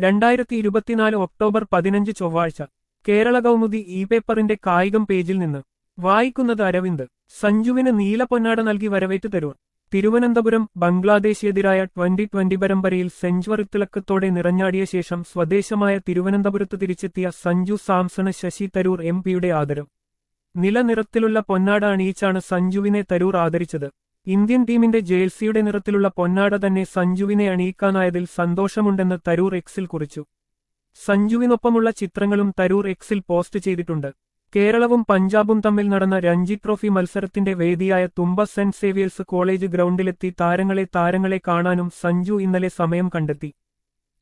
രണ്ടായിരത്തി ഇരുപത്തിനാല് ഒക്ടോബർ പതിനഞ്ച് ചൊവ്വാഴ്ച കേരള കൗമുദി ഇ പേപ്പറിന്റെ കായികം പേജിൽ നിന്ന് വായിക്കുന്നത് അരവിന്ദ് സഞ്ജുവിന് നീലപ്പൊന്നാട നൽകി വരവേറ്റ് തരൂർ തിരുവനന്തപുരം ബംഗ്ലാദേശിനെതിരായ ട്വന്റി ട്വന്റി പരമ്പരയിൽ സെഞ്ചുറി തിളക്കത്തോടെ നിറഞ്ഞാടിയ ശേഷം സ്വദേശമായ തിരുവനന്തപുരത്ത് തിരിച്ചെത്തിയ സഞ്ജു സാംസണ് ശശി തരൂർ എം പിയുടെ ആദരം നിലനിറത്തിലുള്ള പൊന്നാട അണിയിച്ചാണ് സഞ്ജുവിനെ തരൂർ ആദരിച്ചത് ഇന്ത്യൻ ടീമിന്റെ ജേഴ്സിയുടെ നിറത്തിലുള്ള പൊന്നാട തന്നെ സഞ്ജുവിനെ അണിയിക്കാനായതിൽ സന്തോഷമുണ്ടെന്ന് തരൂർ എക്സിൽ കുറിച്ചു സഞ്ജുവിനൊപ്പമുള്ള ചിത്രങ്ങളും തരൂർ എക്സിൽ പോസ്റ്റ് ചെയ്തിട്ടുണ്ട് കേരളവും പഞ്ചാബും തമ്മിൽ നടന്ന രഞ്ജി ട്രോഫി മത്സരത്തിന്റെ വേദിയായ തുമ്പ സെന്റ് സേവിയേഴ്സ് കോളേജ് ഗ്രൗണ്ടിലെത്തി താരങ്ങളെ താരങ്ങളെ കാണാനും സഞ്ജു ഇന്നലെ സമയം കണ്ടെത്തി